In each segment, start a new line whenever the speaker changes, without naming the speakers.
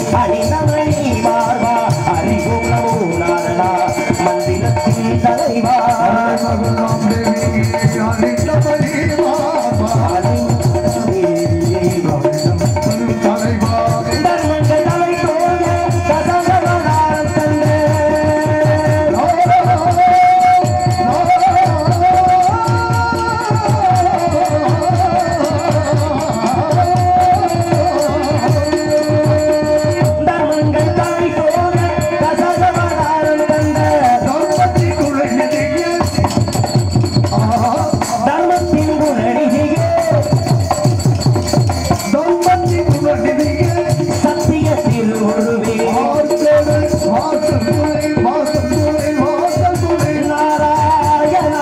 அணிந்தவனி மார்பா அறிவும் நமோ நாரணா மந்திரத்தின் தலைவா தர்மங்கள் தலை தோழ கதகவனாரம் தந்தே தர்மங்கள் தலை தோழ கதகவனாரம் தந்தே தர்மத்தின் குணநிதியே சத்திய திருவுருவே நாராயணா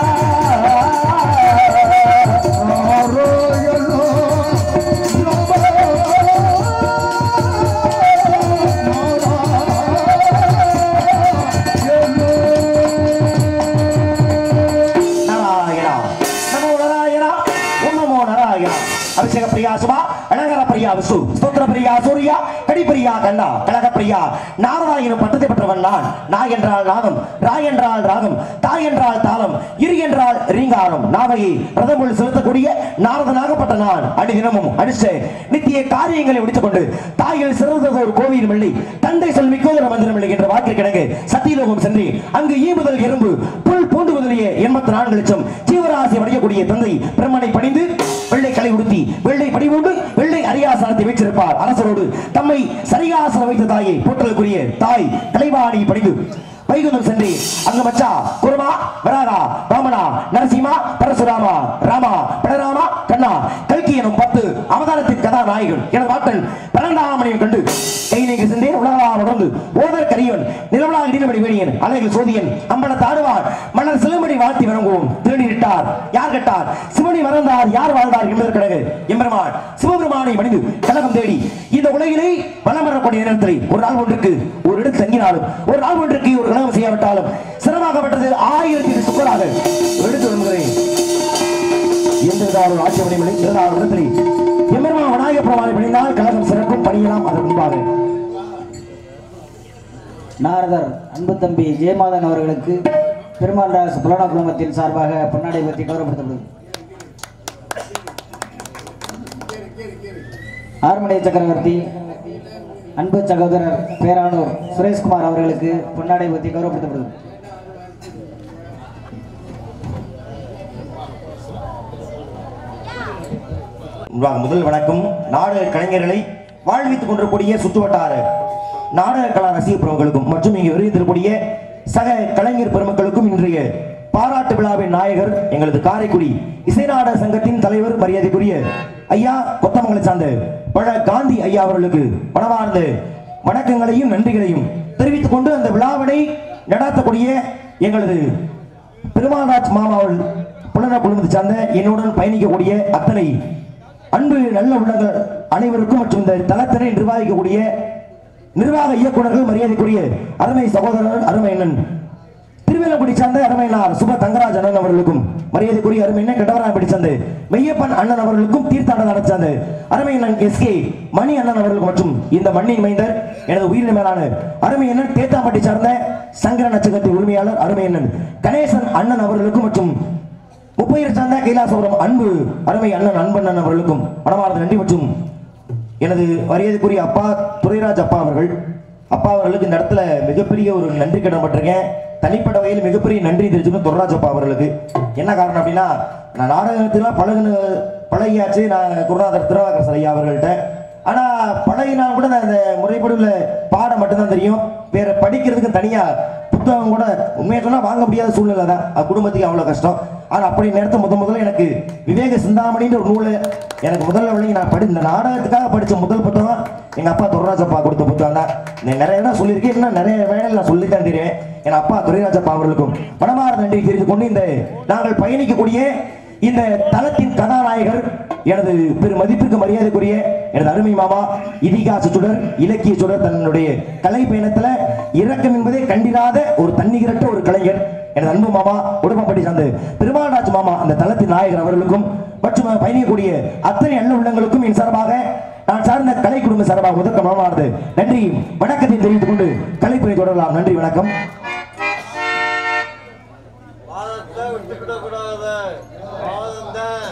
நாராயணா நமோ நாராயணா ஓம் நமோ நாராயணா அபிஷேக பிரியா சுபா அழகர பிரியா விசு ஸ்தோத்திர பிரியா சூர்யா கடி பிரியா கண்ணா கழக பிரியா நாரதாயிரம் பட்டத்தை பெற்றவன் நான் நாய் என்றால் நாகம் ராய் என்றால் ராகம் தாய் என்றால் தாளம் இரு என்றால் ரீங்காரம் நாவையை ரதமுள் செலுத்தக்கூடிய நாரதனாகப்பட்ட நான் அடி தினமும் அடிச்சு நித்திய காரியங்களை முடித்துக் கொண்டு தாய்கள் சிறந்தது ஒரு கோவில் வெள்ளி தந்தை சொல் மிக்கோதர மந்திரம் இல்லை என்ற வாக்கிற்கு கிடங்கு சத்தியலோகம் சென்று அங்கு ஈ முதல் எறும்பு புல் பூண்டு முதலிய எண்பத்தி நான்கு லட்சம் ஜீவராசி அடையக்கூடிய தந்தை பிரம்மனை பணிந்து வெள்ளை கலை உடுத்தி வெள்ளை படிவுண்டு வெள்ளை அரியாசனத்தை வைச்சிருப்பார் அரசரோடு தம்மை சரியாசனம் வைத்த தாயை போற்றலுக்குரிய தாய் கலைவாணி பணிந்து வைகுந்தம் சென்று அங்க மச்சா குருமா வராரா ராமனா நரசிம்மா பரசுராமா ராமா படராமா கண்ணா கல்கி எனும் பத்து அவதாரத்தின் கதாநாயகன் எனது வாட்டன் பன்னெண்டாமணியும் கண்டு கை நீங்க சென்றேன் உலகா உணர்ந்து ஓதர் கரியவன் நிலவலா இடினபடி வேணியன் அலைகள் சோதியன் அம்பல தாடுவார் மன்னர் சிலுமணி வாழ்த்தி வணங்குவோம் திருநீரிட்டார் யார் கட்டார் சிவனி மறந்தார் யார் வாழ்ந்தார் என்பதற்கிடகு எம்பெருமான் சிவபெருமானை மணிந்து கழகம் தேடி இந்த உலகிலே வலம் வரக்கூடிய நேரத்தில் ஒரு நாள் ஒன்றுக்கு ஒரு இடத்தில் தங்கினாலும் ஒரு நாள் ஒன்றுக்கு ஒரு கழகம் செய்யாவிட்டாலும் சிரமாகப்பட்டது ஆயிரத்தி எட்டு சுக்கராக எடுத்து வருகிறேன் எந்திரதாரர் ஆட்சி மணிமலை திருநாள் இடத்தில் எம்பெருமான் விநாயக பிரமாணி பணிந்தால் கழகம் சிறக்கும் பணியலாம் அதற்கு முன்பாக
நாரதர் அன்பு தம்பி ஜெயமாதன் அவர்களுக்கு பெருமாள்ராஜ் புலன குழுமத்தின் சார்பாக பொன்னாடை பற்றி கௌரவப்படுத்தப்படுது ஆறுமலை சக்கரவர்த்தி அன்பு சகோதரர் பேரானூர் சுரேஷ்குமார் அவர்களுக்கு பொன்னாடை பற்றி கௌரவப்படுத்தப்படுது
முன்பாக முதல் வணக்கம் நாடக கலைஞர்களை வாழ்வித்துக் கொண்டிருக்கூடிய சுற்றுவட்டார நாடக கலா ரசிக பிரமுகளுக்கும் மற்றும் இங்கு வருகின்றக்கூடிய சக கலைஞர் பெருமக்களுக்கும் இன்றைய பாராட்டு விழாவின் நாயகர் எங்களது காரைக்குடி இசை நாடக சங்கத்தின் தலைவர் மரியாதைக்குரிய ஐயா கொத்தமங்கலை சார்ந்த பழ காந்தி ஐயா அவர்களுக்கு மனமார்ந்த வணக்கங்களையும் நன்றிகளையும் தெரிவித்துக் கொண்டு அந்த விழாவினை நடாத்தக்கூடிய எங்களது பெருமாள்ராஜ் மாமாவள் புலன குழுமத்தை சார்ந்த என்னுடன் பயணிக்கக்கூடிய அத்தனை அன்பு நல்ல உள்ளங்கள் அனைவருக்கும் மற்றும் இந்த தளத்தினை நிர்வகிக்கக்கூடிய நிர்வாக இயக்குநர்கள் மரியாதைக்குரிய அருமை சகோதரர் அருமை அண்ணன் திருவேலங்குடி சார்ந்த அருமையனார் சுப தங்கராஜ் அண்ணன் அவர்களுக்கும் மரியாதைக்குரிய அருமை அண்ணன் கெட்டவராயப்படி சார்ந்த மெய்யப்பன் அண்ணன் அவர்களுக்கும் தீர்த்தாண்டதான சார்ந்த அருமை அண்ணன் எஸ் கே மணி அண்ணன் அவர்களுக்கு மற்றும் இந்த மண்ணின் மைந்தர் எனது உயிரின மேலான அருமை அண்ணன் தேத்தாம்பட்டி சார்ந்த சங்கர நட்சத்திரத்தின் உரிமையாளர் அருமை அண்ணன் கணேசன் அண்ணன் அவர்களுக்கும் மற்றும் முப்பயிர் சார்ந்த கைலாசபுரம் அன்பு அருமை அண்ணன் அன்பண்ணன் அவர்களுக்கும் மனமார்ந்த நன்றி மற்றும் எனது மரியாதைக்குரிய அப்பா துரைராஜ் அப்பா அவர்கள் அப்பா அவர்களுக்கு இந்த இடத்துல மிகப்பெரிய ஒரு நன்றி கடன் பட்டிருக்கேன் தனிப்பட்ட வகையில் மிகப்பெரிய நன்றி தெரிஞ்சுக்கணும் துரைராஜ் அப்பா அவர்களுக்கு என்ன காரணம் அப்படின்னா நான் நாடகத்திலாம் பழகுன பழகியாச்சு நான் குருநாதர் திருவாகர் ஐயா அவர்கள்ட்ட ஆனா பழகினா கூட நான் இந்த முறைப்படி உள்ள பாடம் மட்டும்தான் தெரியும் வேற படிக்கிறதுக்கு தனியா புத்தகம் கூட உண்மையை சொன்னா வாங்க முடியாத சூழ்நிலை தான் அது குடும்பத்துக்கு அவ்வளவு கஷ்டம் ஆனா அப்படி நேரத்தை முத முதல்ல எனக்கு விவேக சிந்தாமணின்ற ஒரு நூலை எனக்கு முதல்ல விளங்கி நான் படி இந்த நாடகத்துக்காக படிச்ச முதல் புத்தகம் எங்க அப்பா துரைராஜப்பா கொடுத்த புத்தகம் தான் நான் நிறைய இடம் சொல்லியிருக்கேன் இன்னும் நிறைய வேலையில் நான் சொல்லித்தான் தெரியும் என் அப்பா துரைராஜப்பா அவர்களுக்கும் மனமார நன்றி தெரிந்து கொண்டு இந்த நாங்கள் பயணிக்கக்கூடிய இந்த தளத்தின் கதாநாயகர் எனது பெரு மதிப்பிற்கு மரியாதைக்குரிய எனது அருமை மாமா இதிகாச சுடர் இலக்கிய சுடர் தன்னுடைய கலை பயணத்துல இரக்கம் என்பதே கண்டிராத ஒரு தன்னிகரற்ற ஒரு கலைஞர் எனது அன்பு மாமா உடம்பப்பட்டி சார்ந்த பெருமாள்ராஜ் மாமா அந்த தளத்தின் நாயகர் அவர்களுக்கும் மற்றும் பயணிக்கக்கூடிய அத்தனை நல்ல உள்ளங்களுக்கும் என் சார்பாக நான் சார்ந்த கலை குடும்ப சார்பாக முதற்க மனமானது நன்றி வணக்கத்தை தெரிவித்துக் கொண்டு கலைப்பணி தொடரலாம் நன்றி வணக்கம்
வாதத்தை விட்டுக்கிட கூடாது வாதம்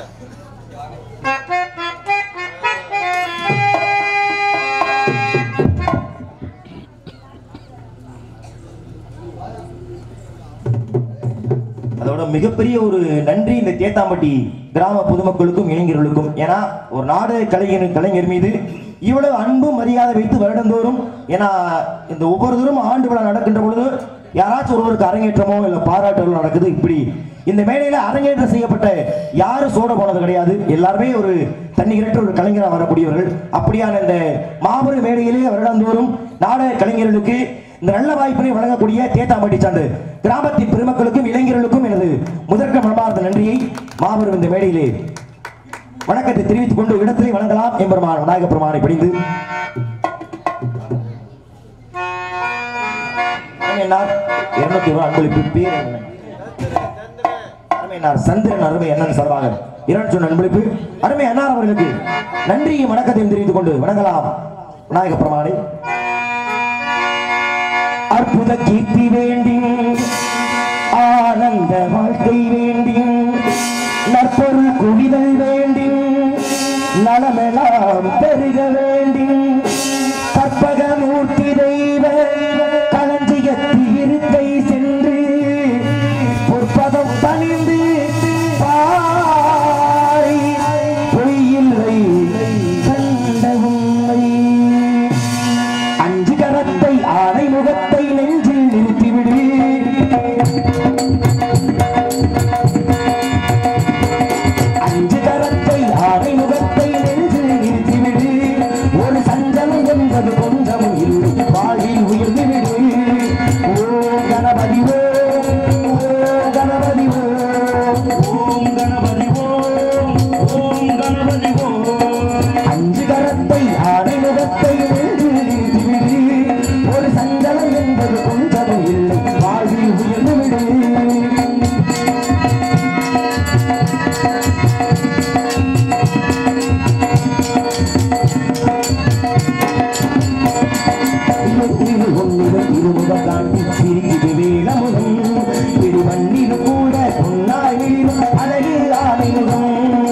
அதோட மிகப்பெரிய ஒரு நன்றி இந்த தேத்தாம்பட்டி கிராம பொதுமக்களுக்கும் இளைஞர்களுக்கும் ஏன்னா ஒரு நாடு கலைஞர் கலைஞர் மீது இவ்வளவு அன்பு மரியாதை வைத்து வருடந்தோறும் ஏன்னா இந்த ஒவ்வொருத்தரும் ஆண்டு விழா நடக்கின்ற பொழுது யாராச்சும் ஒருவருக்கு அரங்கேற்றமோ இல்லை பாராட்டுகளோ நடக்குது இப்படி இந்த மேடையில அரங்கேற்றம் செய்யப்பட்ட யாரும் சோட போனது கிடையாது எல்லாருமே ஒரு தன்னிகரற்ற ஒரு கலைஞராக வரக்கூடியவர்கள் அப்படியான இந்த மாபெரும் மேடையிலே வருடந்தோறும் நாடக கலைஞர்களுக்கு இந்த நல்ல வாய்ப்பினை வழங்கக்கூடிய தேத்தாம்பட்டி சார்ந்து கிராமத்தின் பெருமக்களுக்கும் இளைஞர்களுக்கும் எனது முதற்க மனமார்ந்த நன்றியை மாபெரும் இந்த மேடையிலே வணக்கத்தை தெரிவித்துக் கொண்டு இடத்திலே வழங்கலாம் எம்பெருமான் விநாயக பெருமானை படிந்து அருமையன்னார் இருநூத்தி ஒரு அன்பளிப்பு பேர் என்ன? அருமையன்னார் சந்திரன் அருமை அண்ணன் சார்பாக இரண்டு சொன்ன அன்பளிப்பு அருமை அண்ணார் அவர்களுக்கு நன்றியும் வணக்கத்தையும் தெரிவித்துக் கொண்டு வணங்கலாம் விநாயக பெருமானை அற்புத கீர்த்தி வேண்டி ஆனந்த வாழ்க்கை வேண்டி நற்பொருள் குவிதல் வேண்டி நலமெல்லாம் பெருக வேண்டி கற்பகமூர்த்தி தெய்வ களஞ்சியத்து இருக்கை சென்று பொற்பதம் பணிந்து பாரி பொய்யில்லை கண்ட உண்மை அஞ்சு கரத்தை ஆனை முகத்தை நெஞ்சில் நிறுத்திவிடு அஞ்சு கரத்தை ஆனை முகத்தை நெஞ்சில் நிறுத்திவிடு ஒரு சஞ்சலம் என்பது கொஞ்சமும் இல்லை வாழ்வில் உயர்ந்து விடு ஓம் கணபதி ஓம் ஓம் கணபதி ஓம் ஓம் கணபதி ஓம் ஓம் கணபதி ஓம் அஞ்சு கரத்தை ஆனை முகத்தை நெஞ்சில் நிறுத்திவிடு ஒரு சஞ்சலம் என்பது கொஞ்சமும் இல்லை வாழ்வில் உயர்ந்து விடு இருபத்திரு ஒன்னிலும் இருமுகம் காட்டி சிரிக்குது வேளமுகம் இடிமண்ணிலும் கூட பொன்னாய் விழிலும் அழகு ஆணைமுகம்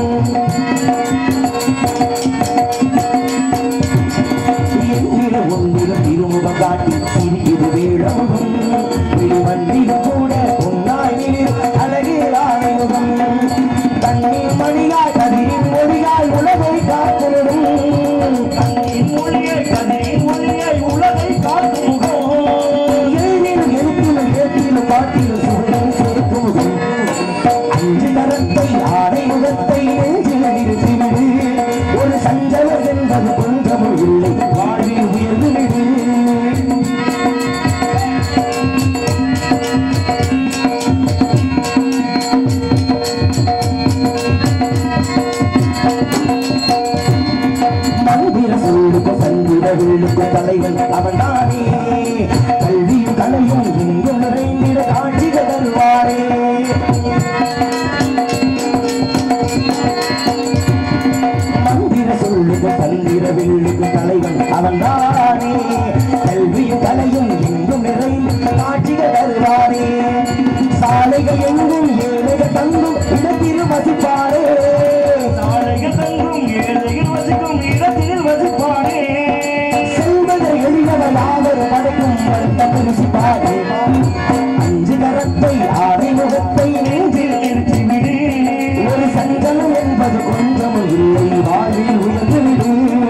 எண்ணில ஒன்னிலும் இருமுகம் காட்டி சிரிக்குது வேளமுகம் இடிமண்ணிலும் கூட பொன்னாய் விழிலும் அழகு ஆணைமுகம் கண்ணின் மணியாய் கதிரின் மொழியாய் உலகை காத்திடும் கண்ணின் மொழியாய் கதிரின் மொழியாய் உலகை காக்கும் எழுதிலும் எழுத்திலும் ஏற்றிலும் பாட்டிலும் சுவையும் சொருக்கும் முகம். அஞ்சு தரத்தை ஆடை முகத்தை நெஞ்சில் நிறுத்திவிடு ஒரு சஞ்சலம் என்பது கொஞ்சமும் இல்லை வாழ்வில் உயர்ந்து விடு மந்திர சூழுக்கு சந்திர வீழுக்கு தலைவன் அவன் தானே கல்வியும் கலையும் இங்கும் நிறைந்திட காட்சிகள் தருவாரே மந்திர சொல்லுக்கு சந்திர வில்லுக்கு தலைவன் அவன் தானே கல்வியும் கலையும் எங்கும் நிறைந்து காட்சிகள் தருவாரே சாலைகள் எங்கும் ஏழைகள் தங்கும் இடத்தில் வசிப்பாரே சாலைகள் தங்கும் ஏழைகள் வசிக்கும் இடத்தில் வசிப்பாரே செல்வதை எளியவர் யாவர் படைக்கும் வர்த்தக ருசிப்பாரே அஞ்சு கரத்தை ஆதி முகத்தை நெஞ்சில் நிறுத்திவிடு ஒரு சஞ்சலம் என்பது கொஞ்சமும் இல்லை வாழ்வில் உயர்ந்து விடு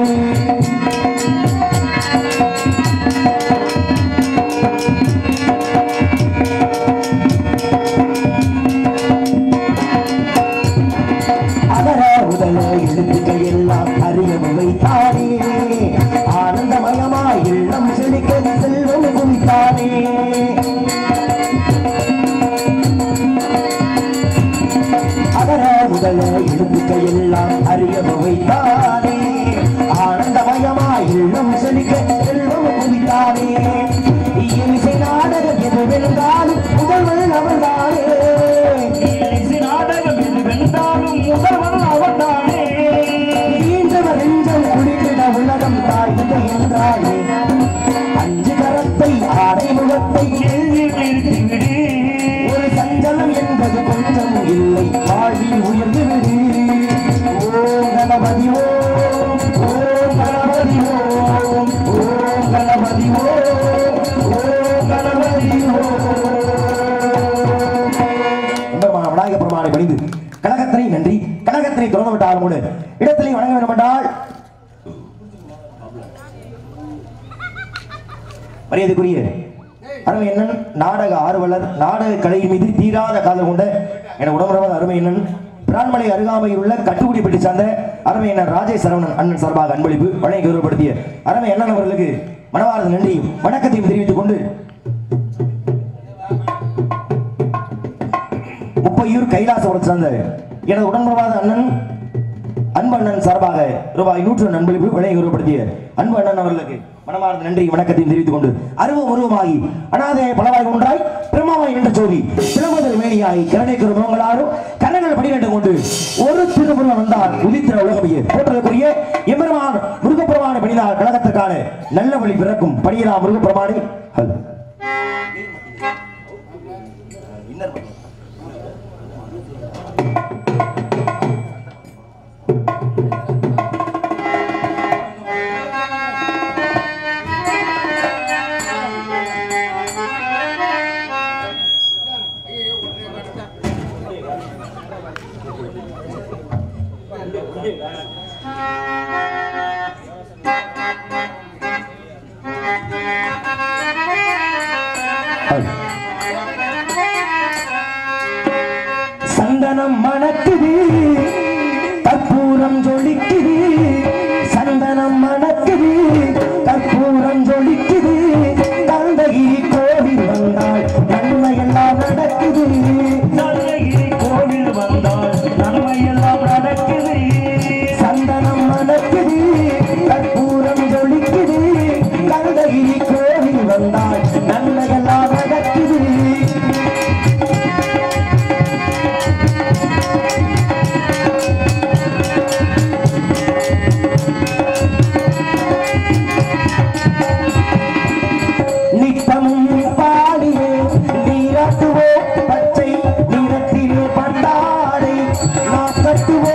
அகர முதல எழுத்துக்கள் எல்லாம் அறியவும் வைத்தானே ஆனந்தமயமாய் இல்லம் செழிக்க செல்வம் குவித்தானே வாழ்வை வாழ்வில் உயர்ந்து விடு ஓம் கணபதி ஓம் ஓம் கணபதி ஓம் ஓம் கணபதி ஓம் ஓம் கணபதி ஓம் எம்பெருமான விநாயக பெருமானை பணிந்து கழகத்தினை நன்றி கழகத்தினை திறந்து விட்டாலும் கூட இடத்திலே வணங்க வேண்டும் என்றால் மரியாதைக்குரிய அருமை அண்ணன் நாடக ஆர்வலர் நாடக கலை மீது தீராத காதல் கொண்ட என உடம்புறவர் அருமை அண்ணன் பிரான்மலை அருகாமையில் உள்ள கட்டுக்குடிப்பட்டி சார்ந்த அருமை அண்ணன் ராஜேஷ் சரவணன் அண்ணன் சார்பாக அன்பளிப்பு வழங்கி கௌரவப்படுத்திய அருமை அண்ணன் அவர்களுக்கு மனவார்ந்த நன்றியும் வணக்கத்தையும் தெரிவித்துக் கொண்டு முப்பையூர் கைலாசபுரம் சார்ந்த எனது உடன்படாத அண்ணன் அன்பு அண்ணன் சார்பாக ரூபாய் நூற்று அன்பளிப்பு வழங்கி கௌரவப்படுத்திய அன்பு அண்ணன் அவர்களுக்கு மனமார்ந்த நன்றி வணக்கத்தையும் தெரிவித்துக் கொண்டு அருவம் உருவமாகி அனாதை பலவாய் ஒன்றாய் பிரமாவாய் என்ற ஜோதி பிளமுதல் மேனியாய் கருணை குருமங்களாரும் கண்ணங்கள் படிநட்டு கொண்டு ஒரு திருமுருகன் வந்தால் உதித்திர உலகமைய போற்றலுக்குரிய எம்பெருமான் முருகப்பெருமான பணிதார் கழகத்துக்கான நல்ல வழி பிறக்கும் பணியிலா முருகப்பெருமானே ஹல் ஹல் சந்தனம் மணக்குது கற்பூரம் ஜொலிக்குது சந்தனம் மணக்குது கற்பூரம் ஜொலிக்குது கந்தகிரி கோவில் வந்தால் நன்மை எல்லாம் நடக்குது
கந்தகிரி கோவில் வந்தால் நன்மை எல்லாம் நடக்குது
சந்தனம் மணக்குது கற்பூரம் ஜொலிக்குது கந்தகிரி கோவில் வந்தால் நன்மை எல்லாம் நடக்குது நித்தமும் பாடியே நீராட்டுவோ பச்சை நிறத்திலே பண்டாடை நான் கட்டுவோ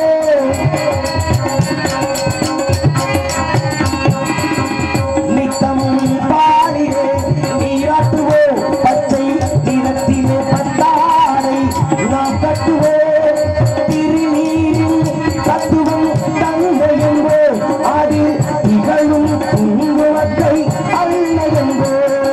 நித்தமும் பாடியே நீராட்டுவோ பச்சை நிறத்திலே பண்டாடை நாம் கட்டுவோ திருநீரின் தத்துவம் தந்தை என்போ அது திகழும் குங்குமத்தை அல்ல என்போ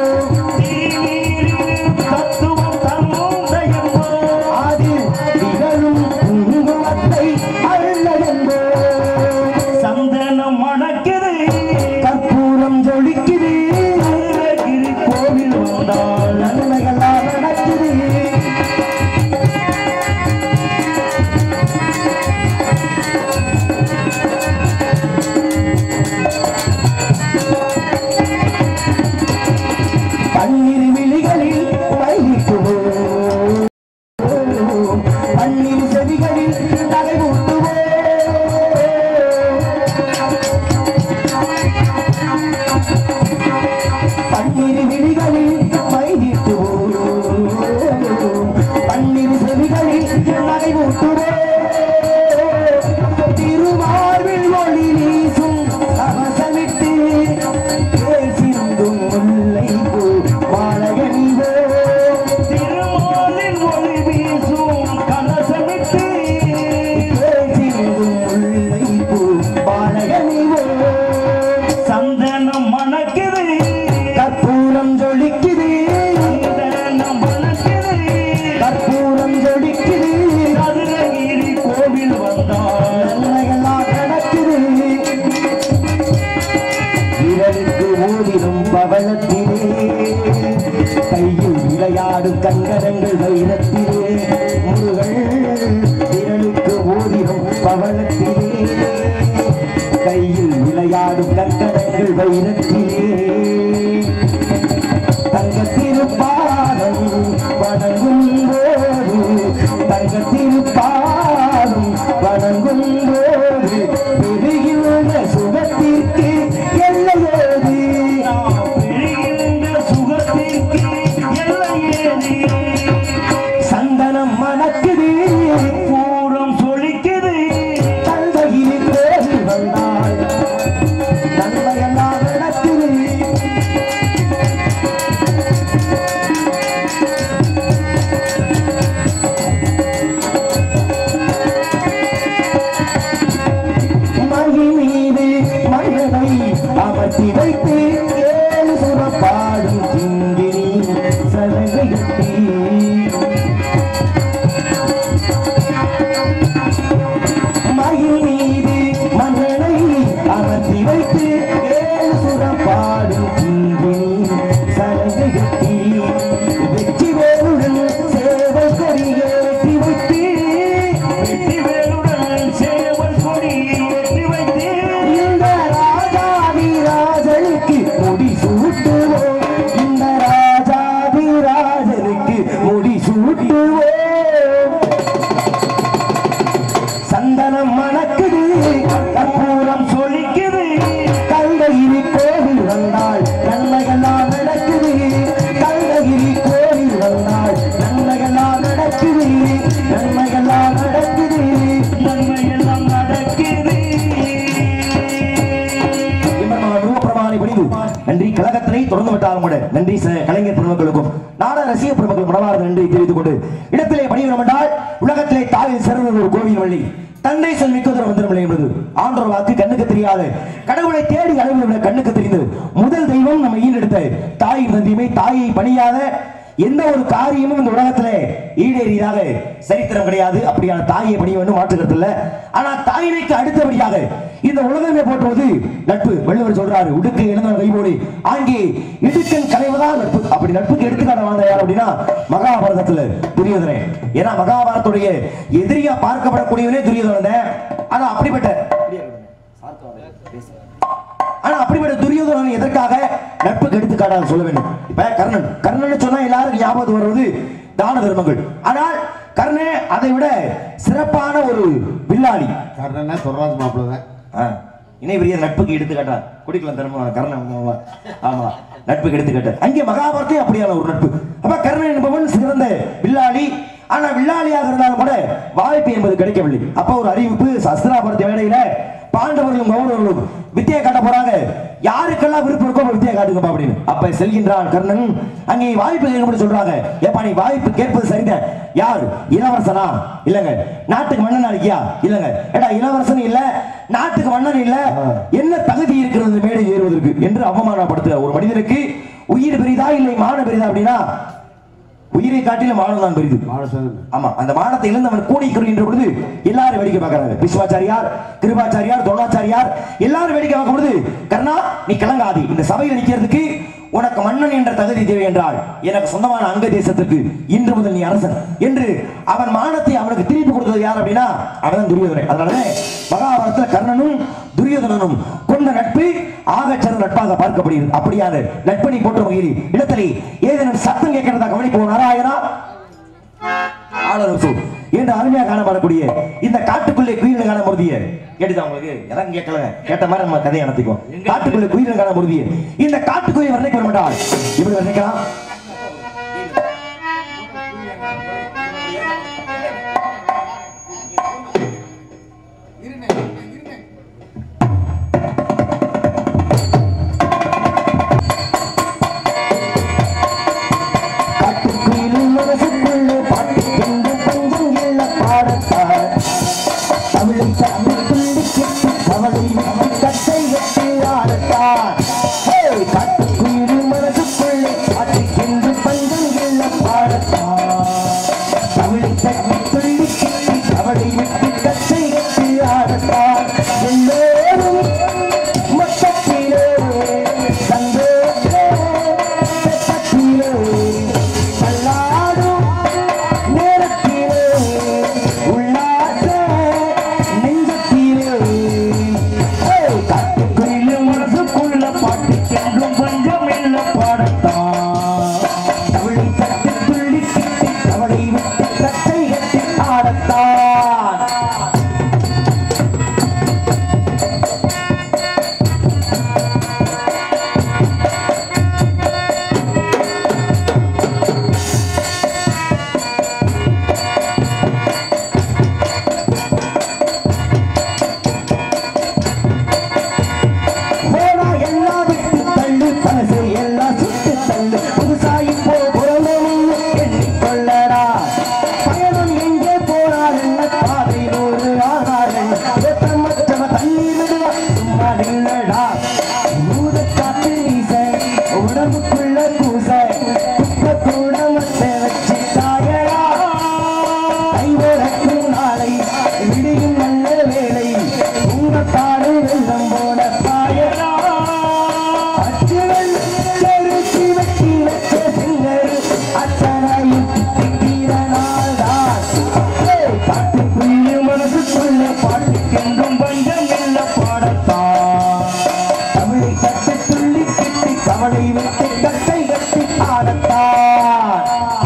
தத்துவம் தந்தையம்போ
அது திகழும் குங்குமத்தை அல்ல என்போ
சந்தனம் மணக்குது
கற்பூரம் ஜொலிக்குது
கந்தகிரி கோவில் வந்தால்
நன்மைகளாக நடக்குது பன்னிரு விழிகளில் வைக்குவோம் பன்னிரு செவிகளில் நகை பன்னிரு விழிகளில் மைதிட்டுவோம் பன்னிரு செவிகளில் நகை திருமார்பில் ஒளி வீசும் கவசமிட்டு தேன் சிந்தும் முல்லை பூ மாலையணிவோ
திருமாலின் ஒளி வீசும் கலசமிட்டு
தேன் சிந்தும் முல்லை பூ மாலையணிவோ
சந்தனம் மணக்குது
கற்பூரம் ஜொலிக்குது
சந்தனம் மணக்குது
கற்பூரம் ஜொலிக்குது
கதிரகிரி கோவில் வந்தால்
நன்மையெல்லாம் நடக்குது விரலுக்கு ஊதிடும் பவளத்திலே கையில் விளையாடும் கங்கரங்கள் வைரத்திலே முருகள் விரலுக்கு ஊதிடும் பவளத்திலே கையில் விளையாடும் கங்கரங்கள் வைரத்திலே தங்கத்திருப்பாதம் வணங்கும் போது தங்கத்திருப்பாதம் வணங்கும் போது பெருகின்ற சுகத்திற்கு எல்லையோது
விழுகின்ற சுகத்திற்கு எல்லையேது
சந்தனம் மணக்குது வைத்து ஏழு சுரப்பாடும் கிங்கினி சலங்கை கட்டி மயில் மீது மன்னனை அமர்த்தி வைத்து ஏழு சுரப்பாடும் கிங்கினி சலங்கை கட்டி வெற்றி வேலுடன் சேவை கொடியேற்றி வைத்து
வெற்றி வேலுடன் சேவல் கொடி ஏற்றி வைத்து
இந்த ராஜாதி ராஜனுக்கு முடி சூட்டுவோம் இந்த ராஜாதி ராஜனுக்கு முடி சூட்டுவோம் சந்தனம் மணக்குது கற்பூரம்
சொலிக்குது
கந்தகிரி கோவில் வந்தால் நன்மைகள்லாம் நடக்குது கந்தகிரி கோவில் வந்தால் நன்மைகள்லாம் நடக்குது நன்மைகள்லாம் நடக்குது
நன்மையெல்லாம் நடக்குது
பிரமாணி படிவு நன்றி கழகத்தினை தொடர்ந்து விட்டாலும் கூட நன்றி ச- கலைஞர் பெருமக்களுக்கும் நாடக ரசிக பெருமக்கள் மனமார்ந்த நன்றி தெரிவித்துக் கொண்டு இடத்திலே பணிவிடம் என்றால் உலகத்திலே தாயில் சிறந்த ஒரு கோவில் வள்ளி தந்தை சொல் மிக்கதர் வந்திரமில்லை என்பது ஆண்டோர் வாக்கு கண்ணுக்கு தெரியாது கடவுளை தேடி அளவில் கண்ணுக்கு தெரிந்தது முதல் தெய்வம் நம்ம ஈண்டெடுத்த தாய் தந்தையுமே தாயை பணியாத எந்த ஒரு காரியமும் இந்த உலகத்திலே ஈடேறியதாக சரித்திரம் கிடையாது அப்படியான தாயை பணிய வேண்டும் மாற்றுகிறது இல்ல ஆனா தாயினைக்கு அடுத்தபடியாக இந்த உலகமே போற்றுவது நட்பு வள்ளுவர் சொல்றாரு உடுக்கு இழந்தவன் கைபோடி ஆங்கே இடுக்கன் கலைவதான் நட்பு அப்படி நட்புக்கு எடுத்துக்காட்ட வாழ்ந்த யார் அப்படின்னா மகாபாரதத்துல துரியோதனே ஏன்னா மகாபாரத்துடைய எதிரியா பார்க்கப்படக்கூடியவனே துரியோதனன் தான். ஆனா அப்படிப்பட்ட ஆனா அப்படிப்பட்ட துரியோதனன் எதற்காக நட்புக்கு எடுத்துக்காட்டாக சொல்ல வேண்டும் இப்ப கர்ணன் கர்ணன் சொன்னா எல்லாரும் ஞாபகம் வருவது தான தர்மங்கள் ஆனால் கர்ணன் அதை விட சிறப்பான ஒரு வில்லாளி
கர்ணனா சொல்றாஜ் மாப்பிள்ள தான்
ஆ, இணை பெரிய நட்புக்கு எடுத்துக்காட்டா குடிக்கலாம் தர்ம கர்ணன் ஆமா. ஆமா நட்புக்கு எடுத்துக்காட்டு அங்கே மகாபாரதே அப்படியான ஒரு நட்பு அப்ப கர்ணன் என்பவன் சிறந்த வில்லாளி ஆனா வில்லாளியாக இருந்தாலும் கூட வாய்ப்பு என்பது கிடைக்கவில்லை அப்ப ஒரு அறிவிப்பு சஸ்திராபுரத்து வேலையில பாண்டவர்களும் கௌரவர்களும் வித்தியை காட்ட போறாங்க யாருக்கெல்லாம் விருப்பம் இருக்கோ அவங்க வித்தியை காட்டுங்கப்பா அப்படின்னு அப்ப செல்கின்றான் கர்ணன் அங்கே வாய்ப்பு கேட்கணும்னு சொல்றாங்க ஏப்பா நீ வாய்ப்பு கேட்பது சரிதான் யார் இளவரசனா இல்லங்க நாட்டுக்கு மன்னனா இருக்கியா இல்லங்க ஏடா இளவரசன் இல்ல நாட்டுக்கு மன்னன் இல்ல என்ன தகுதி இருக்கிறது இந்த மேடை ஏறுவதற்கு என்று அவமானப்படுத்துற ஒரு மனிதனுக்கு உயிர் பெரிதா இல்லை மான பெரிதா அப்படின்னா உயிரை காட்டிலும் மானம் தான் பெரிது
மானசன்
ஆமா அந்த மானத்தை இழந்தவன் கூடி என்ற பொழுது எல்லாரும் வேடிக்கை பார்க்கறாங்க விஸ்வாச்சாரியார் கிருபாச்சாரியார் துரோணாச்சாரியார் எல்லாரும் வேடிக்கை பார்க்கும் பொழுது கர்ணா நீ கிளங்காதி இந்த சபையில் நிக்கிறதுக்கு உனக்கு மன்னன் என்ற தகுதி தேவை என்றால் எனக்கு சொந்தமான அங்க தேசத்துக்கு இன்று முதல் நீ அரசன் என்று அவன் மானத்தை அவனுக்கு திருப்பி கொடுத்தது யார் அப்படின்னா அவன் துரியோதனன் அதனாலதான் மகாபாரதத்துல கர்ணனும் துரியோதனனும் கொண்ட நட்பு ஆகச்சிறந்த நட்பாக பார்க்கப்படுகிறது அப்படியான நட்பணி போன்ற வகையில் இடத்திலே ஏதேனும் சத்தம் கேட்கிறதா கவனிப்போம் நாராயணா ஆளுநர் சூ என்று அருமையாக காணப்படக்கூடிய இந்த காட்டுக்குள்ளே குயிலில் காண முடிய கேட்டுதா உங்களுக்கு எல்லாம் கேட்கல கேட்ட மாதிரி நம்ம கதையை நடத்திக்குவோம் காட்டுக்குள்ளே குயிலில் காண முடிய இந்த காட்டுக்குள்ளே வர்ணிக்க வரமாட்டால் இப்படி வர்ணிக்கலாம் காட்டுக்குயிலும் மனசுக்குள்ளே பாட்டு கொண்டு பஞ்சம் இல்ல பாடத்தார் தமிழை தம்பி துள்ளி கெட்டு கவலை விட்டு கட்டை கட்டி ஆடத்தார் ஹே! காட்டுக்குயிலும் மனசுக்குள்ளே பாட்டு கொண்டு பஞ்சம் இல்ல பாடத்தார் தமிழை தம்பி துள்ளி கெட்டு கவலை விட்டு கட்டை கட்டி ஆடத்தார் எல்லோரும் மொத்தத்திலே சந்தோஷ சத்தத்திலே தள்ளாடும் நேரத்திலே உள்ளாத நெஞ்சத்திலே ஏய், காட்டுக்குயிலும்
மனசுக்குள்ள பாட்டு சென்றும் பஞ்சம்
அவளை விட்டு கட்டை கட்டி ஆடத்தான்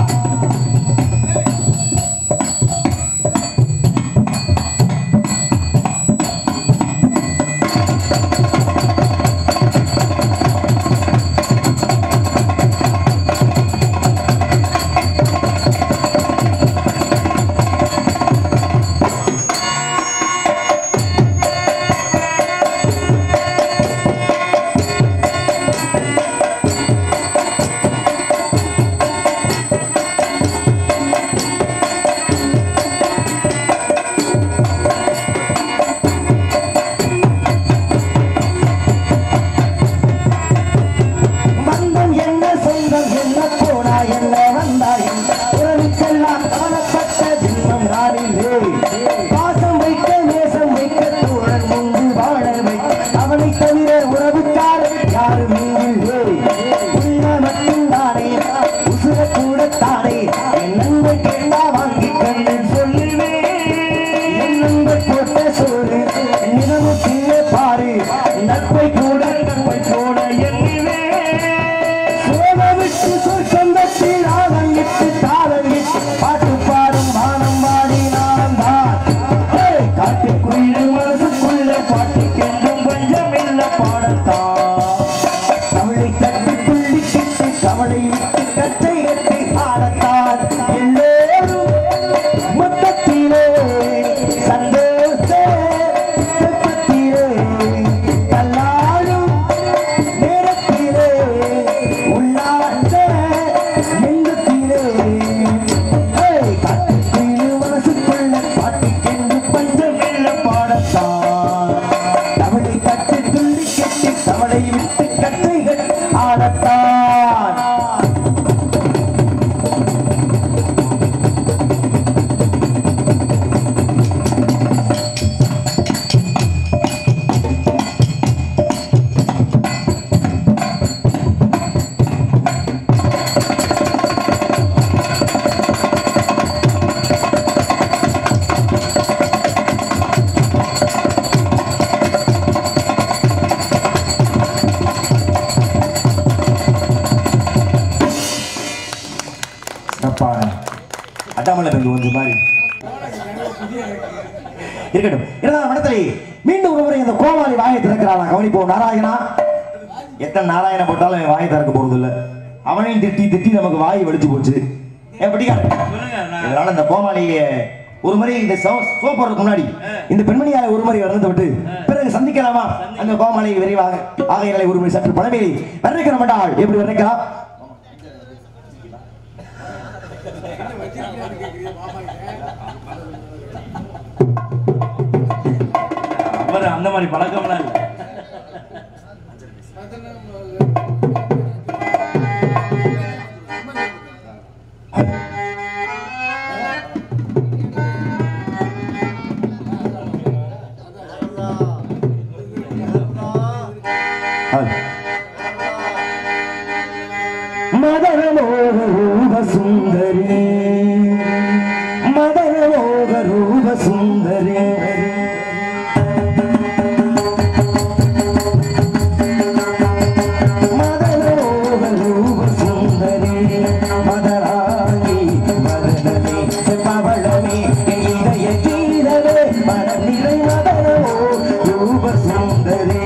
பந்தம் என்ன சொந்தம் என்ன போனா என்ன வந்தா என்ன உறவுக்கெல்லாம் கவலைப்பட்ட ஜென்மம் நாளிலே பாசம் வைக்க நேசம் வைக்க தோழன் முன்பு வாழ வைக்க அவனை தவிர உறவுக்காரர் யாரும் இங்கில்லே உள்ள மட்டும்தானே உசுர கூடத்தானே என் நண்பர் கேட்டா வாங்கி கண்ணு சொல்லுவேன் என் நண்பர் போட்ட சோறு நிலவு கீழே பாரு நட்பை கூட நட்பை கூட எண்ணுவேன் சோழவிட்டு சொந்தத்தில் ஆதங்கிட்டு தாளங்கிட்டு பாட்டு பாடும் வானம் வாடி நான் தான் காட்டுக்குள்ள மனசுக்குள்ள பாட்டு கேட்கும் பஞ்சம் இல்ல பாடத்தான் தமிழை தட்டி துள்ளி கிட்டு கவலை விட்டு கச்சை கட்டி ஆடத்தான் எல்லோரும் மொத்தத்திலே சந்தோஷ வெப்பத்திலே தள்ளாடும் நேரத்திலே உள்ளார்ந்த நெஞ்சத்திலே ஏய், காட்டுக்குள்ளே மனசுக்குள்ள பாட்டுக்கென்று பஞ்சம் இல்ல பாடத்தான் தமிழை தட்டி துள்ளி கட்டி தமிழை விட்டு கட்டைகள் ஆடத்தான் சிறப்பான அட்டாமலை பெங்கு கொஞ்சம் மாதிரி இருக்கட்டும் இருந்தாலும் மனத்திலே மீண்டும் ஒரு முறை இந்த கோமாளி வாயை திறக்கிறானா கவனிப்போம் நாராயணா எத்தனை நாராயண போட்டாலும் அவன் வாயை திறக்க போறது இல்ல அவனையும் திட்டி திட்டி நமக்கு வாய் வெடிச்சு போச்சு ஏன் பிடிக்காது இதனால இந்த கோமாளிய ஒரு முறை இந்த சோப்பருக்கு முன்னாடி இந்த பெண்மணியால ஒரு முறை வந்து விட்டு பிறகு சந்திக்கலாமா அந்த கோமாளியை விரைவாக ஆகையினாலே ஒரு முறை சற்று பழமையை வர்ணிக்க மாட்டாள் எப்படி வர்ணிக்கலாம்
அவர் அந்த மாதிரி பழக்கம்லாம் இல்லை
மதனமோக ரூப சுந்தரி மதனமோக ரூப சுந்தரி மதனமோக ரூப சுந்தரி மதராணி மதனமே செப்பவளமே என் இதய கீரவே மனம் நிறை மதனமோ ரூப சுந்தரி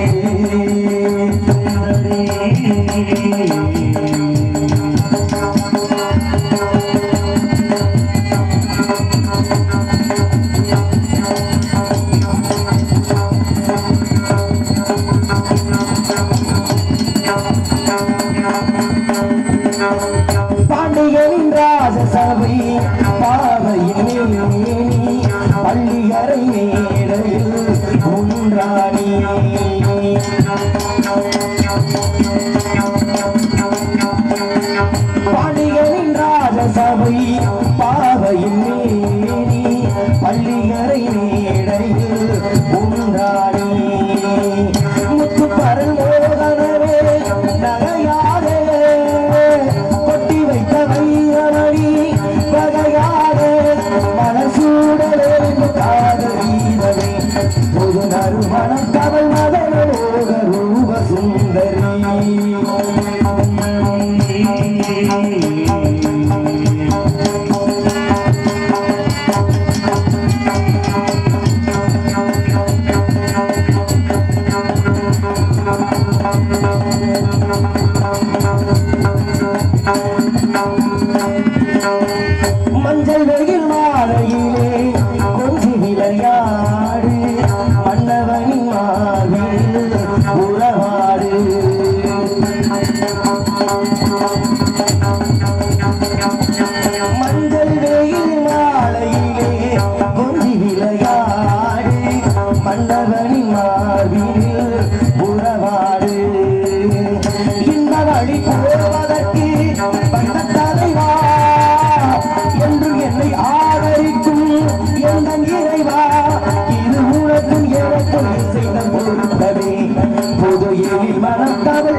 வழி போவதற்கு வந்த தலைவா என்றும் என்னை ஆதரிக்கும் எந்தன் இறைவா இது உனக்கும் எனக்கும் செய்த பொருத்தமே புது எழில் மனத்தவள்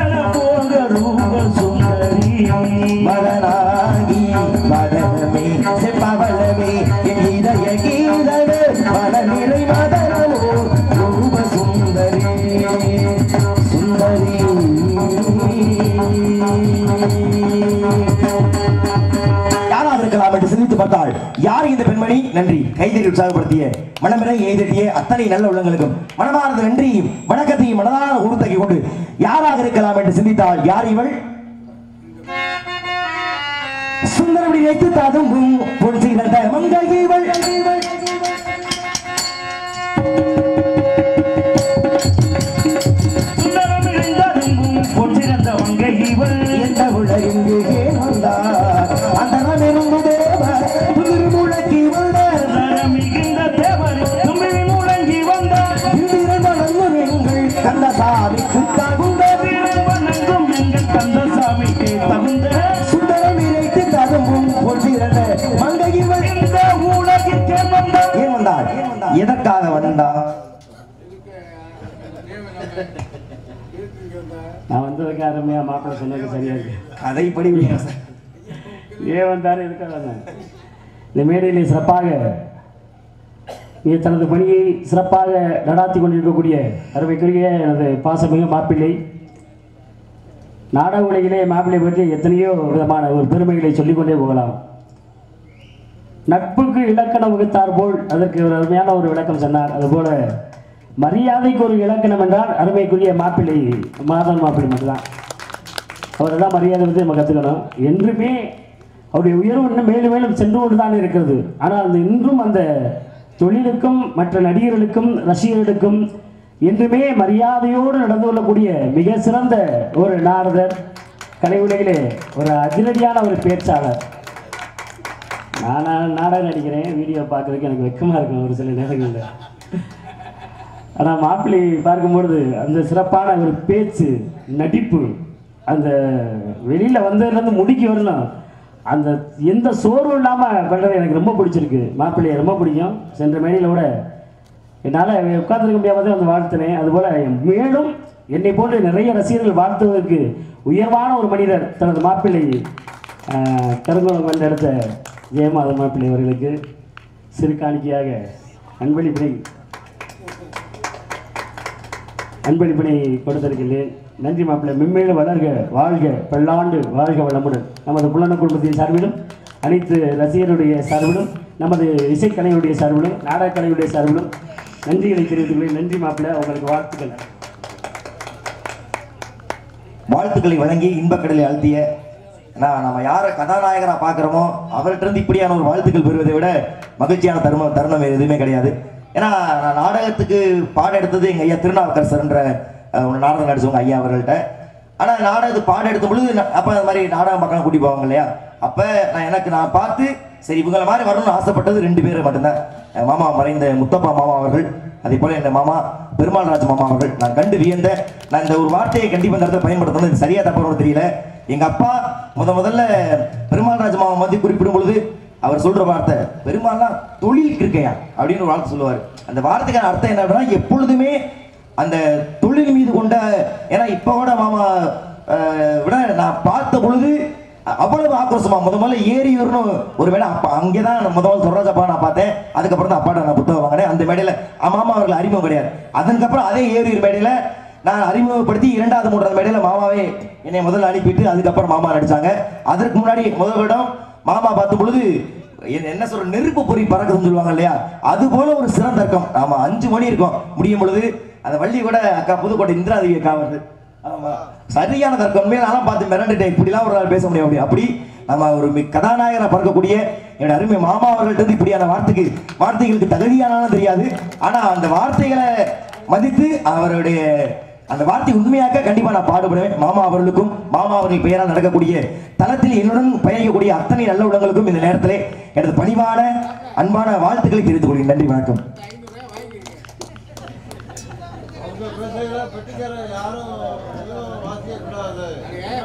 மதனாகி மதனமே செப்பவளமே என் இதய கீதமே மனநிலை மதனமோ ரூப சுந்தரி சுந்தரி யாராக இருக்கலாம் என்று சிந்தித்து பார்த்தால் யார் இந்த பெண்மணி நன்றி கைதறி உற்சாகப்படுத்திய மனமிறை எய்தட்டிய அத்தனை நல்ல உள்ளங்களுக்கும் மனமார்ந்த நன்றியும் வணக்கத்தையும் மனதான உருத்தகை கொண்டு யாராக இருக்கலாம் என்று சிந்தித்தால் யார் இவள் சுந்தரபடி வைத்து ததும்பும் பொன் செய்த மங்கை இவள் எந்த உலகிங்கு ஏன் வந்தார் அந்த நமிருந்து தேவர் புதிர் முழக்கி வந்தார் இந்திரன் வணங்கும் எங்கள் கந்தசாமி சித்தாகுந்தர் சுந்தரம் இறைத்து ததும்பும் பொன் செய்த மங்கை இவள் ஏன் வந்தார் எதற்காக வந்தார்
நான் வந்ததுக்கு அருமையா மாப்பிள்ளை சொன்னது சரியா இருக்கு
கதைப்படி வித்தியாசம்.
ஏன் வந்தாரு இருக்காங்க இந்த மேடையிலே சிறப்பாக இங்கே தனது பணியை சிறப்பாக நடாத்தி கொண்டிருக்கக்கூடிய அருமைக்குரிய எனது பாசமிகு மாப்பிள்ளை நாடக உலகிலே மாப்பிள்ளை பற்றி எத்தனையோ விதமான ஒரு பெருமைகளை சொல்லிக்கொண்டே போகலாம் நட்புக்கு இலக்கணம் வகுத்தார் போல் அதற்கு ஒரு அருமையான ஒரு விளக்கம் சொன்னார் அதுபோல மரியாதைக்கு ஒரு இலக்கணம் என்றால் அருமைக்குரிய மாப்பிள்ளை மாதன் மாப்பிள்ளை மட்டும்தான் அவரை தான் மரியாதை வந்து நம்ம கற்றுக்கணும் என்றுமே அவருடைய உயர்வு இன்னும் மேலும் மேலும் சென்று கொண்டு தான் இருக்கிறது ஆனால் அந்த இன்றும் அந்த தொழிலுக்கும் மற்ற நடிகர்களுக்கும் ரசிகர்களுக்கும் என்றுமே மரியாதையோடு நடந்து கொள்ளக்கூடிய மிக சிறந்த ஒரு நாரதர் கலை உலகிலே ஒரு அதிரடியான ஒரு பேச்சாளர் நான் நாடகம் நடிக்கிறேன் வீடியோ பார்க்கறதுக்கு எனக்கு வெக்கமாக இருக்கும் ஒரு சில நேரங்களில் ஆனால் மாப்பிள்ளை பார்க்கும்பொழுது அந்த சிறப்பான ஒரு பேச்சு நடிப்பு அந்த வெளியில் வந்ததுலேருந்து முடிக்கி வரணும் அந்த எந்த சோர்வும் இல்லாமல் பண்ணுறது எனக்கு ரொம்ப பிடிச்சிருக்கு மாப்பிள்ளையை ரொம்ப பிடிக்கும் சென்ற மேடையில் கூட என்னால் உட்கார்ந்துருக்க முடியாமல் அந்த வாழ்த்தினேன் அதுபோல் மேலும் என்னை போன்று நிறைய ரசிகர்கள் வாழ்த்துவதற்கு உயர்வான ஒரு மனிதர் தனது மாப்பிள்ளை ஆஹ், கருங்குளம் கொண்ட இடத்த ஜெயமாத மாப்பிள்ளை அவர்களுக்கு சிறு காணிக்கையாக அன்பளிப்பினை அன்பளிப்பினை கொடுத்திருக்கின்றேன் நன்றி மாப்பிள்ளை மென்மேலும் வளர்க வாழ்க பல்லாண்டு வாழ்க வளமுடன் நமது புலன குடும்பத்தின் சார்பிலும் அனைத்து ரசிகருடைய சார்பிலும் நமது இசைக்கலையுடைய சார்பிலும் நாடகக்கலையுடைய சார்பிலும் நன்றிகளை தெரிவித்துக் கொள்கிறேன் நன்றி மாப்பிள்ளை உங்களுக்கு வாழ்த்துக்கள்
வாழ்த்துக்களை வழங்கி இன்பக்கடலை அழுத்திய நான் நம்ம யாரை கதாநாயகனா பார்க்குறோமோ அவர்கிட்ட இருந்து இப்படியான ஒரு வாழ்த்துக்கள் பெறுவதை விட மகிழ்ச்சியான தருணம் தருணம் வேறு எதுவுமே கிடையாது ஏன்னா நான் நாடகத்துக்கு பாடம் எடுத்தது எங்கள் ஐயா திருநாவுக்கரசர்ன்ற அஹ், ஒரு நாடகம் நடிச்சவங்க ஐயா அவர்கள்ட்ட ஆனால் நாடகத்துக்கு பாடம் எடுத்த பொழுது நான் அப்போ அது மாதிரி நாடகம் பக்கம் கூட்டி போவாங்க இல்லையா அப்போ நான் எனக்கு நான் பார்த்து சரி இவங்கள மாதிரி வரணும்னு ஆசைப்பட்டது ரெண்டு பேர் மட்டும்தான் என் மாமா மறைந்த முத்தப்பா மாமா அவர்கள் அதே போல என் மாமா பெருமாள் ராஜ் மாமா அவர்கள் நான் கண்டு வியந்த நான் இந்த ஒரு வார்த்தையை கண்டிப்பா இந்த இடத்துல பயன்படுத்தணும் இது சரியா தப்பானு தெரியல எங்க அப்பா முத முதல்ல பெருமாள் ராஜ் மாமா வந்து குறிப்பிடும் பொழுது அவர் சொல்ற வார்த்தை பெருமாள்லாம் தொழில் இருக்கையா அப்படின்னு ஒரு வார்த்தை சொல்லுவார் அந்த வார்த்தைக்கான அர்த்தம் என்ன அப்படின்னா எப்பொழுதுமே அந்த தொழில் மீது கொண்ட ஏன்னா இப்ப கூட மாமா அஹ், விட நான் பார்த்த பொழுது அவ்வளவு ஆக்ரோஷமா முத முதல்ல ஏறி வரணும் ஒருவேளை அப்பா அங்கேதான் நான் முத முதல்ல சொல்றாஜப்பா நான் பார்த்தேன் அதுக்கப்புறம் தான் அப்பாட்ட நான் புத்தகம் வாங்கினேன் அந்த மேடையில மாமா அவர்கள் அறிமுகம் கிடையாது அதுக்கப்புறம் அதே ஏறியூர் மேடையில நான் அறிமுகப்படுத்தி இரண்டாவது மூன்றாவது மேடையில மாமாவே என்னை முதல்ல அனுப்பிட்டு அதுக்கப்புறம் மாமா நடிச்சாங்க அதற்கு முன்னாடி முதல் இடம் மாமா பார்த்த பொழுது என்ன- என்ன சொல்ற நெருப்பு பொறி பறக்குதுன்னு சொல்லுவாங்க இல்லையா அது போல ஒரு சிறந்தர்க்கம் ஆமா அஞ்சு மணி இருக்கும் முடியும் பொழுது அந்த வள்ளி கூட அக்கா புதுக்கோட்டை இந்திராதேவி அக்கா வருது ஆமா சரியான தர்க்கம் உண்மையில நான்லாம் பார்த்து மிரண்டுட்டேன் இப்படிலாம் ஒரு நாள் பேச முடியும் அப்படி அப்படி நம்ம ஒரு மி- கதாநாயகனை பார்க்கக்கூடிய என்னோட அருமை மாமா அவர்கள்ட்ட இருந்து இப்படியான வார்த்தைக்கு வார்த்தைகளுக்கு தகுதியானாலும் தெரியாது ஆனா அந்த வார்த்தைகளை மதித்து அவருடைய அந்த வார்த்தை உண்மையாக்க கண்டிப்பா நான் பாடுபடுவேன் மாமா அவர்களுக்கும் மாமா அவர்கள் பெயரால் நடக்கக்கூடிய தளத்தில் என்னுடன் பயணிக்கக்கூடிய அத்தனை நல்ல உள்ளங்களுக்கும் இந்த நேரத்திலே எனது பணிவான அன்பான வாழ்த்துக்களை தெரிவித்துக் கொள்கிறேன் நன்றி வணக்கம்
அவங்க பேசுகிற பெட்டிக்கார யாரும் எதுவும் வாசிக்க கூடாது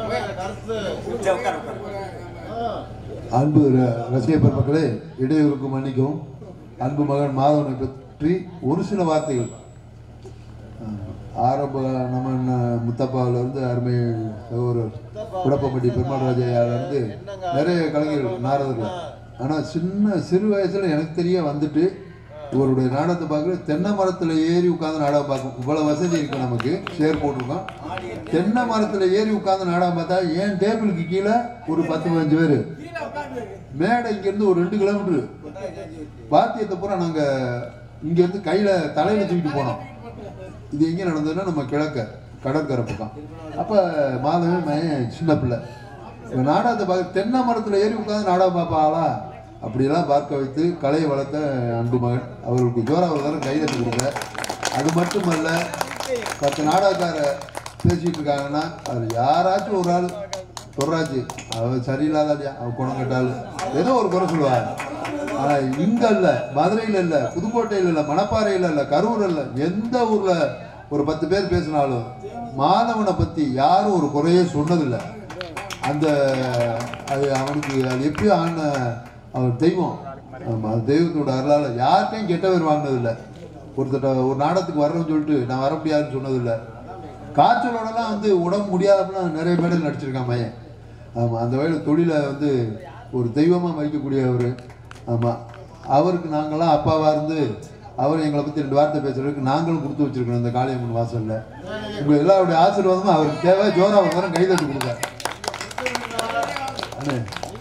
அன்பு ர- ரசிக பெருமக்களே இடையூறுக்கு மன்னிக்கவும் அன்பு மகன் மாதவனை பற்றி ஒரு சில வார்த்தைகள் அஹ், ஆரம்ப நம்ம ந- முத்தப்பாவுல இருந்து அருமை சகோதரர் குடப்பம்பட்டி பெருமாள் ராஜையால இருந்து நிறைய கலைஞர்கள் நாரதர்கள் ஆனால் சின்ன சிறு வயசுல எனக்கு தெரிய வந்துட்டு இவருடைய நாடகத்தை பார்க்குற தென்னை மரத்தில் ஏறி உட்காந்து நாடகம் பார்க்கும் இவ்வளோ வசதி இருக்கு நமக்கு ஷேர் போட்டிருக்கோம் தென்னை மரத்தில் ஏறி உட்காந்து நாடகம் பார்த்தா ஏன் டேபிளுக்கு கீழே ஒரு பத்து பதினஞ்சு பேர் மேடை இங்கேருந்து ஒரு ரெண்டு கிலோமீட்டர் வாத்தியத்தை பூரா நாங்கள் இங்கேருந்து கையில் தலையில் தூக்கிட்டு போனோம் இது எங்கே நடந்ததுன்னா நம்ம கிழக்க கடற்கரை பக்கம் அப்போ மாதவே மகன் சின்ன பிள்ளை இந்த நாடகத்தை பார்க்க தென்னை மரத்தில் ஏறி உட்காந்து நாடகம் பார்ப்பாளா அப்படியெல்லாம் பார்க்க வைத்து கலையை வளர்த்த அன்பு மகன் அவருக்கு ஜோரா ஒரு தரம் கைதட்டி கொடுங்க அது மட்டுமல்ல பத்து நாடகக்கார பேசிட்டு இருக்காங்கன்னா அது யாராச்சும் ஒரு ஆள் சொல்றாச்சு அவர் சரியில்லாத இல்லையா அவன் குணம் கட்டாள் ஏதோ ஒரு குறை சொல்லுவார் ஆனா இங்க இல்ல மதுரையில இல்ல புதுக்கோட்டையில இல்ல மணப்பாறையில இல்ல கரூர் இல்ல எந்த ஊர்ல ஒரு பத்து பேர் பேசினாலும் மாணவனை பத்தி யாரும் ஒரு குறையே சொன்னதில்லை அந்த அது அவனுக்கு அது எப்படியும் ஆன அவன் தெய்வம் ஆமா, அது தெய்வத்தோட அருளால யார்கிட்டையும் கெட்ட பேர் வாங்கினதில்லை ஒருத்தட்ட ஒரு நாடகத்துக்கு வரணும்னு சொல்லிட்டு நான் வர முடியாதுன்னு சொன்னதில்லை காய்ச்சலோடலாம் வந்து உடம்பு முடியாதப்பெல்லாம் நிறைய மேடையில் நடிச்சிருக்கான் பையன் ஆமாம் அந்த வகையில் தொழிலை வந்து ஒரு தெய்வமாக மதிக்கக்கூடிய ஒரு ஆமாம் அவருக்கு நாங்களாம் அப்பாவாக இருந்து அவர் எங்களை பற்றி ரெண்டு வார்த்தை பேசுறதுக்கு நாங்களும் கொடுத்து வச்சிருக்கோம் இந்த காளியம்மன் வாசலில் உங்கள் எல்லாருடைய ஆசீர்வாதமும் அவருக்கு தேவை ஜோரா ஒரு தரம் கைதட்டி கொடுங்க அண்ணே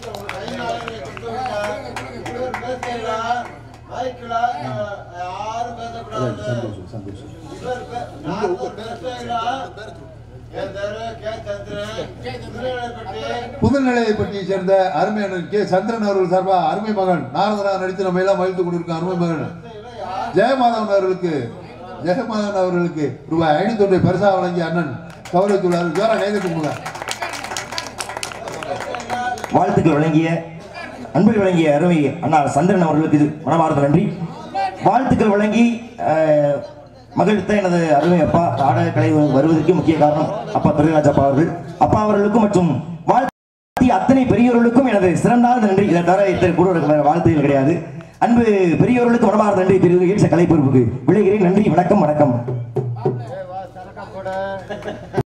அதான், சந்தோஷம் சந்தோஷம் புதுநிலையை பற்றியை சேர்ந்த அருமை அண்ணன் கே சந்திரன் அவர்கள் சார்பா அருமை மகன் நாரதனா நடித்து நம்ம எல்லாம் மகிழ்ந்து கொண்டிருக்க அருமை மகன் ஜெயமாதவன் அவர்களுக்கு ஜெயமாதவன் அவர்களுக்கு ரூபாய் ஐநூத்தி ஒன்றை பரிசா வழங்கிய அண்ணன் கௌரவித்துள்ளார் ஜோரா கைதட்டு கொடுங்க
வாழ்த்துக்கள் வழங்கிய அன்பில் வழங்கிய அருமை அண்ணா சந்திரன் அவர்களுக்கு இது மனமார்ந்த நன்றி வாழ்த்துக்கள் வழங்கி அஹ், மகிழ்த்த எனது அருமை அப்பா நாடக கலை வருவதற்கு முக்கிய காரணம் அப்பா துரைராஜ் அப்பா அவர்கள் அப்பா அவர்களுக்கும் மற்றும் வாழ்த்திய அத்தனை பெரியவர்களுக்கும் எனது சிறந்தாத நன்றி இதை தவிர இத்தனை கூட வேற வாழ்த்துகள் கிடையாது அன்பு பெரியவர்களுக்கு மனமார்ந்த நன்றி தெரிவித்து ஈர்ச்ச கலை பொறுப்புக்கு விளைகிறேன் நன்றி வணக்கம் வணக்கம்